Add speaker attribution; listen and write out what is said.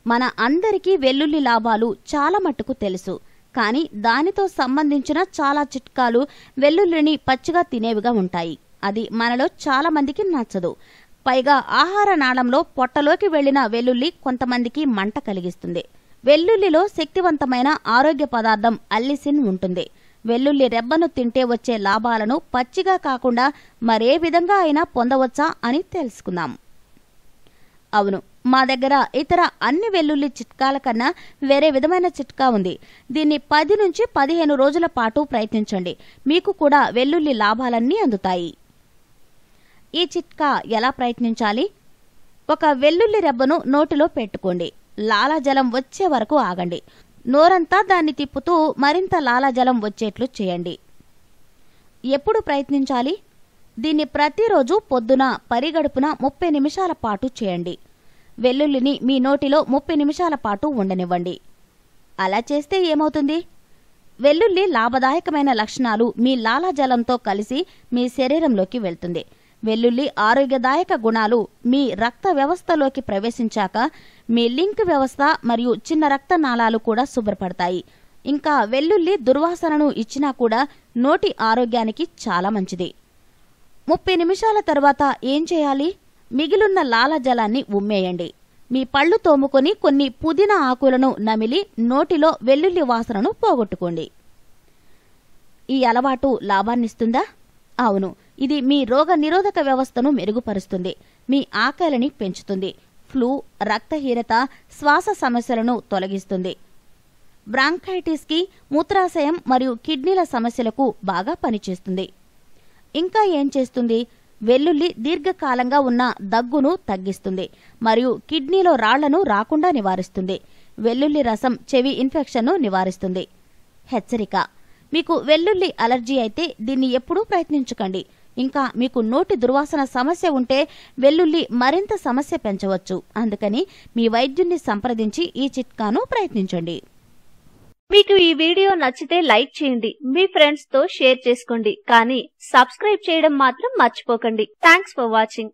Speaker 1: మన అందరికీ వెల్లుల్లి లాభాలు చాలా మట్టుకు తెలుసు కానీ దానితో సంబంధించిన చాలా చిట్కాలు వెల్లుల్లిని పచ్చిగా తినేవిగా ఉంటాయి అది మనలో చాలా మందికి నచ్చదు పైగా ఆహార నాళంలో పొట్టలోకి వెళ్లిన వెల్లుల్లి కొంతమందికి మంట కలిగిస్తుంది వెల్లుల్లిలో శక్తివంతమైన ఆరోగ్య పదార్థం అల్లిసిన్ ఉంటుంది వెల్లుల్లి రెబ్బను తింటే వచ్చే లాభాలను పచ్చిగా కాకుండా మరే విధంగా అయినా పొందవచ్చా అని తెలుసుకుందాం అవును మా దగ్గర ఇతర అన్ని వెల్లుల్లి చిట్కాల కన్నా వేరే విధమైన చిట్కా ఉంది దీన్ని పది నుంచి పదిహేను రోజుల పాటు ప్రయత్నించండి మీకు కూడా వెల్లుల్లి లాభాలన్నీ అందుతాయి ఈ చిట్కా ఎలా ప్రయత్నించాలి ఒక వెల్లుల్లి రెబ్బను నోటిలో పెట్టుకోండి లాలాజలం వచ్చే వరకు ఆగండి నోరంతా దాన్ని తిప్పుతూ మరింత లాలాజలం వచ్చేట్లు చేయండి ఎప్పుడు ప్రయత్నించాలి దీన్ని ప్రతిరోజు పొద్దున పరిగడుపున ముప్పై నిమిషాల పాటు చేయండి వెల్లుల్లిని మీ నోటిలో ముప్పై నిమిషాల పాటు ఉండనివ్వండి అలా చేస్తే ఏమవుతుంది వెల్లుల్లి లాభదాయకమైన లక్షణాలు మీ లాలాజలంతో కలిసి మీ శరీరంలోకి వెళ్తుంది వెల్లుల్లి ఆరోగ్యదాయక గుణాలు మీ రక్త వ్యవస్థలోకి ప్రవేశించాక మీ లింక్ వ్యవస్థ మరియు చిన్న రక్త నాళాలు కూడా శుభ్రపడతాయి ఇంకా వెల్లుల్లి దుర్వాసనను ఇచ్చినా కూడా నోటి ఆరోగ్యానికి చాలా మంచిది ముప్పై నిమిషాల తర్వాత ఏం చేయాలి మిగిలున్న లాలజలాన్ని ఉమ్మేయండి మీ పళ్ళు తోముకొని కొన్ని పుదీనా ఆకులను నమిలి నోటిలో వెల్లుల్లి వాసనను పోగొట్టుకోండి ఈ అలవాటు లాభాన్నిస్తుందా అవును ఇది మీ రోగ నిరోధక వ్యవస్థను మెరుగుపరుస్తుంది మీ ఆకలిని పెంచుతుంది ఫ్లూ రక్తహీనత శ్వాస సమస్యలను తొలగిస్తుంది బ్రాంకైటిస్కి మూత్రాశయం మరియు కిడ్నీల సమస్యలకు బాగా పనిచేస్తుంది ఇంకా ఏం చేస్తుంది వెల్లుల్లి దీర్ఘకాలంగా ఉన్న దగ్గును తగ్గిస్తుంది మరియు కిడ్నీలో రాళ్లను రాకుండా నివారిస్తుంది వెల్లుల్లి రసం చెవి ఇన్ఫెక్షన్ను నివారిస్తుంది హెచ్చరిక మీకు వెల్లుల్లి అలర్జీ అయితే దీన్ని ఎప్పుడూ ప్రయత్నించకండి ఇంకా మీకు నోటి దుర్వాసన సమస్య ఉంటే వెల్లుల్లి మరింత సమస్య పెంచవచ్చు అందుకని మీ వైద్యుణ్ణి సంప్రదించి ఈ చిట్కాను ప్రయత్నించండి
Speaker 2: మీకు ఈ వీడియో నచ్చితే లైక్ చేయండి మీ ఫ్రెండ్స్ తో షేర్ చేసుకోండి కానీ సబ్స్క్రైబ్ చేయడం మాత్రం మర్చిపోకండి థ్యాంక్స్ ఫర్ వాచింగ్